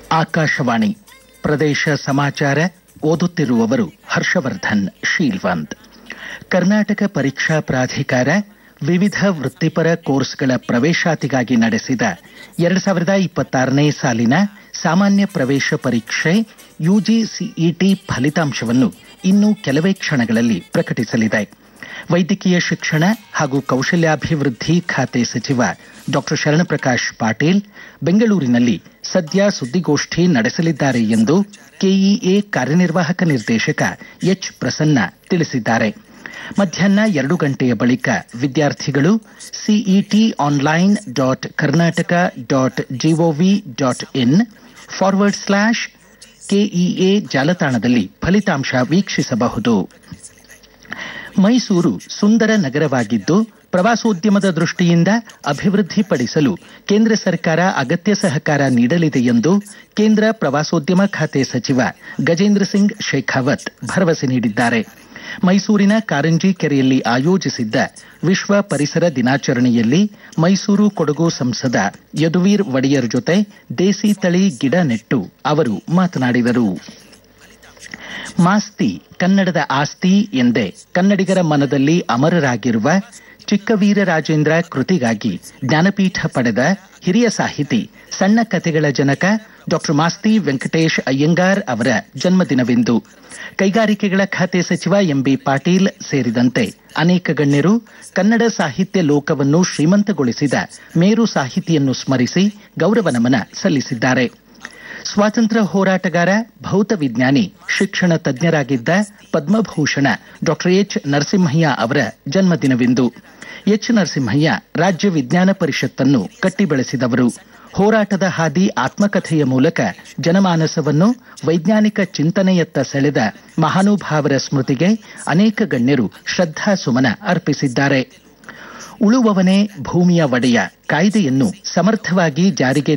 ಆಕಾಶವಾಣಿ ಪ್ರದೇಶ ಸಮಾಚಾರ ಓದುತ್ತಿರುವವರು ಹರ್ಷವರ್ಧನ್ ಶೀಲ್ವಂತ್ ಕರ್ನಾಟಕ ಪರೀಕ್ಷಾ ಪ್ರಾಧಿಕಾರ ವಿವಿಧ ವೃತ್ತಿಪರ ಕೋರ್ಸ್ಗಳ ಪ್ರವೇಶಾತಿಗಾಗಿ ನಡೆಸಿದ ಎರಡು ಸಾವಿರದ ಇಪ್ಪತ್ತಾರನೇ ಸಾಲಿನ ಸಾಮಾನ್ಯ ಪ್ರವೇಶ ಪರೀಕ್ಷೆ ಯುಜಿಸಿಇಟಿ ಫಲಿತಾಂಶವನ್ನು ಇನ್ನು ಕೆಲವೇ ಕ್ಷಣಗಳಲ್ಲಿ ಪ್ರಕಟಿಸಲಿದೆ ವೈದ್ಯಕೀಯ ಶಿಕ್ಷಣ ಹಾಗೂ ಕೌಶಲ್ಯಾಭಿವೃದ್ಧಿ ಖಾತೆ ಸಚಿವ ಡಾಕ್ಟರ್ ಶರಣಪ್ರಕಾಶ್ ಪಾಟೀಲ್ ಬೆಂಗಳೂರಿನಲ್ಲಿ ಸದ್ಯ ಸುದ್ದಿಗೋಷ್ಠಿ ನಡೆಸಲಿದ್ದಾರೆ ಎಂದು ಕೆಇಎ ಕಾರ್ಯನಿರ್ವಾಹಕ ನಿರ್ದೇಶಕ ಎಚ್ ಪ್ರಸನ್ನ ತಿಳಿಸಿದ್ದಾರೆ ಮಧ್ಯಾಹ್ನ ಎರಡು ಗಂಟೆಯ ಬಳಿಕ ವಿದ್ಯಾರ್ಥಿಗಳು CET online dot Karnataka dot G O V dot in forward slash KEA ಜಾಲತಾಣದಲ್ಲಿ ಫಲಿತಾಂಶ ವೀಕ್ಷಿಸಬಹುದು ಮೈಸೂರು ಸುಂದರ ನಗರವಾಗಿದ್ದು ಪ್ರವಾಸೋದ್ಯಮದ ದೃಷ್ಟಿಯಿಂದ ಅಭಿವೃದ್ಧಿಪಡಿಸಲು ಕೇಂದ್ರ ಸರ್ಕಾರ ಅಗತ್ಯ ಸಹಕಾರ ನೀಡಲಿದೆ ಎಂದು ಕೇಂದ್ರ ಪ್ರವಾಸೋದ್ಯಮ ಖಾತೆ ಸಚಿವ ಗಜೇಂದ್ರ ಸಿಂಗ್ ಶೇಖಾವತ್ ಭರವಸೆ ನೀಡಿದ್ದಾರೆ ಮೈಸೂರಿನ ಕಾರಂಜಿ ಕೆರೆಯಲ್ಲಿ ಆಯೋಜಿಸಿದ್ದ ವಿಶ್ವ ಪರಿಸರ ದಿನಾಚರಣೆಯಲ್ಲಿ ಮೈಸೂರು ಕೊಡಗು ಸಂಸದ ಯದುವೀರ್ ಒಡೆಯರ್ ಜೊತೆ ದೇಸಿ ತಳಿ ಗಿಡ ನೆಟ್ಟು ಅವರು ಮಾತನಾಡಿದರು ಮಾಸ್ತಿ ಕನ್ನಡದ ಆಸ್ತಿ ಎಂದೇ ಕನ್ನಡಿಗರ ಮನದಲ್ಲಿ ಅಮರರಾಗಿರುವ ಚಿಕ್ಕವೀರರಾಜೇಂದ್ರ ಕೃತಿಗಾಗಿ ಜ್ಞಾನಪೀಠ ಪಡೆದ ಹಿರಿಯ ಸಾಹಿತಿ ಸಣ್ಣ ಕಥೆಗಳ ಜನಕ ಡಾಕ್ಟರ್ ಮಾಸ್ತಿ ವೆಂಕಟೇಶ್ ಅಯ್ಯಂಗಾರ್ ಅವರ ಜನ್ಮದಿನವಿಂದು ಕೈಗಾರಿಕೆಗಳ ಖಾತೆ ಸಚಿವ ಎಂಬಿ ಪಾಟೀಲ್ ಸೇರಿದಂತೆ ಅನೇಕ ಗಣ್ಯರು ಕನ್ನಡ ಸಾಹಿತ್ಯ ಲೋಕವನ್ನು ಶ್ರೀಮಂತಗೊಳಿಸಿದ ಮೇರು ಸಾಹಿತಿಯನ್ನು ಸ್ಮರಿಸಿ ಗೌರವ ನಮನ ಸಲ್ಲಿಸಿದ್ದಾರೆ ಸ್ವಾತಂತ್ರ್ಯ ಹೋರಾಟಗಾರ ಭೌತ ವಿಜ್ಞಾನಿ ಶಿಕ್ಷಣ ತಜ್ಞರಾಗಿದ್ದ ಪದ್ಮಭೂಷಣ ಡಾಕ್ಟರ್ ಎಚ್ ನರಸಿಂಹಯ್ಯ ಅವರ ಜನ್ಮದಿನವಿಂದು ಎಚ್ ನರಸಿಂಹಯ್ಯ ರಾಜ್ಯ ವಿಜ್ಞಾನ ಪರಿಷತ್ತನ್ನು ಕಟ್ಟಿ ಬೆಳೆಸಿದವರು ಹೋರಾಟದ ಹಾದಿ ಆತ್ಮಕಥೆಯ ಮೂಲಕ ಜನಮಾನಸವನ್ನು ವೈಜ್ಞಾನಿಕ ಚಿಂತನೆಯತ್ತ ಸೆಳೆದ ಮಹಾನುಭಾವರ ಸ್ಮೃತಿಗೆ ಅನೇಕ ಗಣ್ಯರು ಶ್ರದ್ಧಾ ಸುಮನ ಅರ್ಪಿಸಿದ್ದಾರೆ ಉಳುವವನೇ ಭೂಮಿಯ ಒಡೆಯ ಕಾಯ್ದೆಯನ್ನು ಸಮರ್ಥವಾಗಿ ಜಾರಿಗೆ